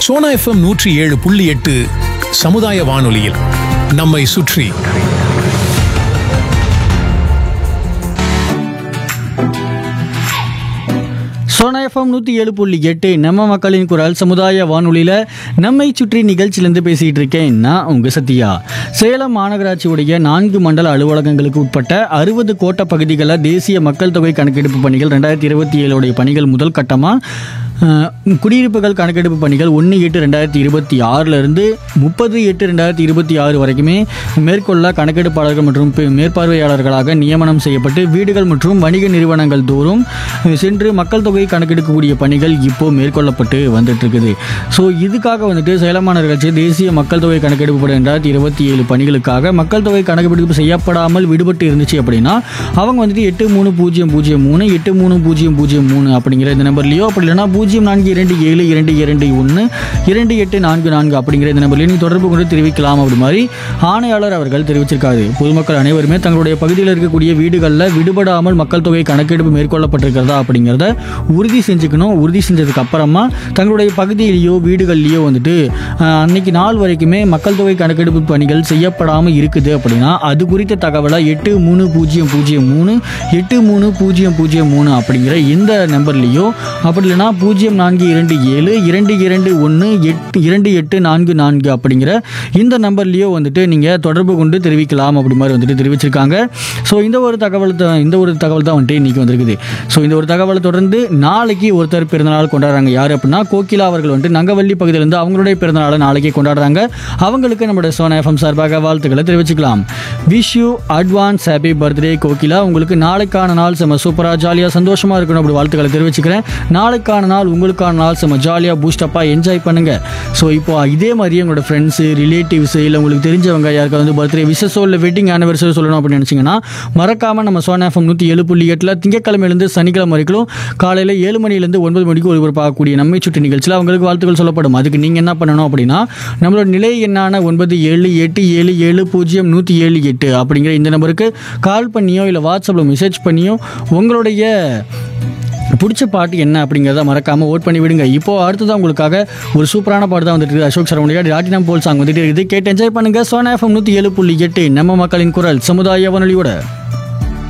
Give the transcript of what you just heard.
Sona FM நூற்றி ஏழு புள்ளி எட்டு சமுதாய வானொலியில் நம்மை சுற்றி சோனா எஃப்எம் நூற்றி ஏழு புள்ளி எட்டு நம்ம மக்களின் குரல் சமுதாய வானொலியில் நம்மை சுற்றி நிகழ்ச்சியிலேருந்து பேசிகிட்டு இருக்கேன் நான் உங்கள் சத்யா சேலம் மாநகராட்சியுடைய நான்கு மண்டல அலுவலகங்களுக்கு உட்பட்ட அறுபது கோட்ட பகுதிகளில் தேசிய மக்கள் தொகை கணக்கெடுப்பு பணிகள் ரெண்டாயிரத்தி இருபத்தி ஏழுடைய பணிகள் முதல் கட்டமாக குடியிருப்புகள் கணக்கெடுப்பு பணிகள் ஒன்று எட்டு ரெண்டாயிரத்தி இருபத்தி ஆறிலிருந்து முப்பது எட்டு ரெண்டாயிரத்தி இருபத்தி ஆறு வரைக்குமே மேற்கொள்ள கணக்கெடுப்பாளர்கள் மற்றும் பே- மேற்பார்வையாளர்களாக நியமனம் செய்யப்பட்டு வீடுகள் மற்றும் வணிக நிறுவனங்கள் தோறும் சென்று மக்கள் தொகை கணக்கெடுக்கக்கூடிய பணிகள் இப்போ மேற்கொள்ளப்பட்டு வந்துட்டு இருக்குது ஸோ இதுக்காக வந்துட்டு சேலமான நிகழ்ச்சி தேசிய மக்கள் தொகை கணக்கெடுப்பு படி ரெண்டாயிரத்தி இருபத்தி ஏழு பணிகளுக்காக மக்கள் தொகை கணக்கெடுப்பு செய்யப்படாமல் விடுபட்டு இருந்துச்சு அப்படின்னா அவங்க வந்துட்டு எட்டு மூணு பூஜ்ஜியம் பூஜ்ஜியம் மூணு எட்டு மூணு பூஜ்ஜியம் பூஜ்ஜியம் மூணு அப்படிங்கிற இந்த நம்பர்லையோ அப்படி இல்லைன்னா பூஜ்ஜியம் நான்கு இரண்டு ஏழு இரண்டு இரண்டு ஒன்று இரண்டு எட்டு நான்கு நான்கு அப்படிங்கிற இந்த நம்பர்லையும் நீங்கள் தொடர்பு கொண்டு தெரிவிக்கலாம் அப்படி மாதிரி ஆணையாளர் அவர்கள் தெரிவிச்சிருக்காரு பொதுமக்கள் அனைவருமே தங்களுடைய பகுதியில் இருக்கக்கூடிய வீடுகளில் விடுபடாமல் மக்கள் தொகை கணக்கெடுப்பு மேற்கொள்ளப்பட்டிருக்கிறதா அப்படிங்கிறத உறுதி செஞ்சுக்கணும் உறுதி செஞ்சதுக்கு அப்புறமா தங்களுடைய பகுதியிலேயோ வீடுகள்லையோ வந்துட்டு ஆஹ், அன்னைக்கு நாள் வரைக்குமே மக்கள் தொகை கணக்கெடுப்பு பணிகள் செய்யப்படாமல் இருக்குது அப்படின்னா அது குறித்த தகவலை எட்டு மூணு பூஜ்ஜியம் பூஜ்ஜியம் மூணு எட்டு மூணு பூஜ்ஜியம் பூஜ்ஜியம் மூணு அப்படிங்கிற இந்த நம்பர்லேயோ அப்படி இல்லைன்னா பூஜ்ஜியம் நான்கு இரண்டு ஏழு இரண்டு இரண்டு ஒன்று எட்டு இரண்டு எட்டு நான்கு நான்கு அப்படிங்கிற இந்த நம்பர்லேயோ வந்துட்டு நீங்கள் தொடர்பு கொண்டு தெரிவிக்கலாம் அப்படி மாதிரி வந்துட்டு தெரிவிச்சிருக்காங்க ஸோ இந்த ஒரு தகவல் தான் இந்த ஒரு தகவல் தான் வந்துட்டு இன்றைக்கி வந்திருக்குது ஸோ இந்த ஒரு தகவலை தொடர்ந்து நாளைக்கு ஒருத்தர் பிறந்தநாள் கொண்டாடுறாங்க யார் அப்படின்னா கோகிலா அவர்கள் வந்துட்டு நங்கவள்ளி பகுதியிலேருந்து அவங்களுடைய பிறந்தநாளை நாளைக்கு கொண்டாடுறாங்க அவங்களுக்கு நம்மளுடைய சோனா எஃப்எம் சார்பாக வாழ்த்துக்களை தெரிவிச்சுக்கலாம் wish you advance happy birthday Kokila உங்களுக்கு நாளைக்கான நாள் செம்ம சூப்பராக ஜாலியாக சந்தோஷமாக இருக்கணும் அப்படி வாழ்த்துக்களை தெரிவிச்சுக்கிறேன் நாளைக்கான நாள் உங்களுக்கான நாள் செம்ம ஜாலியாக பூஸ்டப்பாக என்ஜாய் பண்ணுங்கள் ஸோ இப்போ இதே மாதிரியே உங்களோட ஃப்ரெண்ட்ஸு ரிலேட்டிவ்ஸு இல்லை உங்களுக்கு தெரிஞ்சவங்க யாருக்காவது வந்து பர்த்டே விசஸோ இல்லை வெட்டிங் ஆனிவர்சரி சொல்லணும் அப்படின்னு நினச்சிங்கன்னா மறக்காமல் நம்ம சோனா எஃப்எம் நூற்றி ஏழு புள்ளி எட்டில் திங்கக்கிழமையிலேருந்து சனிக்கிழமை வரைக்கும் காலையில் ஏழு மணிலேருந்து ஒன்பது மணிக்கு ஒளிபரப்பாகக்கூடிய நம்மை சுற்றி நிகழ்ச்சியில் அவங்களுக்கு வாழ்த்துக்கள் சொல்லப்படும் அதுக்கு நீங்கள் என்ன பண்ணணும் அப்படின்னா நம்மளோட நிலை எண்ணான ஒன்பது ஏழு எட்டு ஏழு ஏழு பூஜ்ஜியம் நூற்றி ஏழு எட்டு அப்படிங்கிற இந்த நம்பருக்கு கால் பண்ணியோ இல்லை வாட்ஸ்அப்பில் மெசேஜ் பண்ணியோ உங்களுடைய பிடிச்ச பாட்டு என்ன அப்படிங்கிறத மறக்காம ஓட் பண்ணி விடுங்க இப்போ அடுத்ததான் உங்களுக்காக ஒரு சூப்பரான பாட்டு தான் வந்துட்டு இருக்கு. அசோக் சரவணியா ராட்டினம் போல் சாங் வந்துட்டு இருக்குது கேட்டு என்ஜாய் பண்ணுங்க சோனா எஃப்எம் நூற்றி ஏழு புள்ளி எட்டு நம்ம மக்களின் குரல் சமுதாய வானொலியோட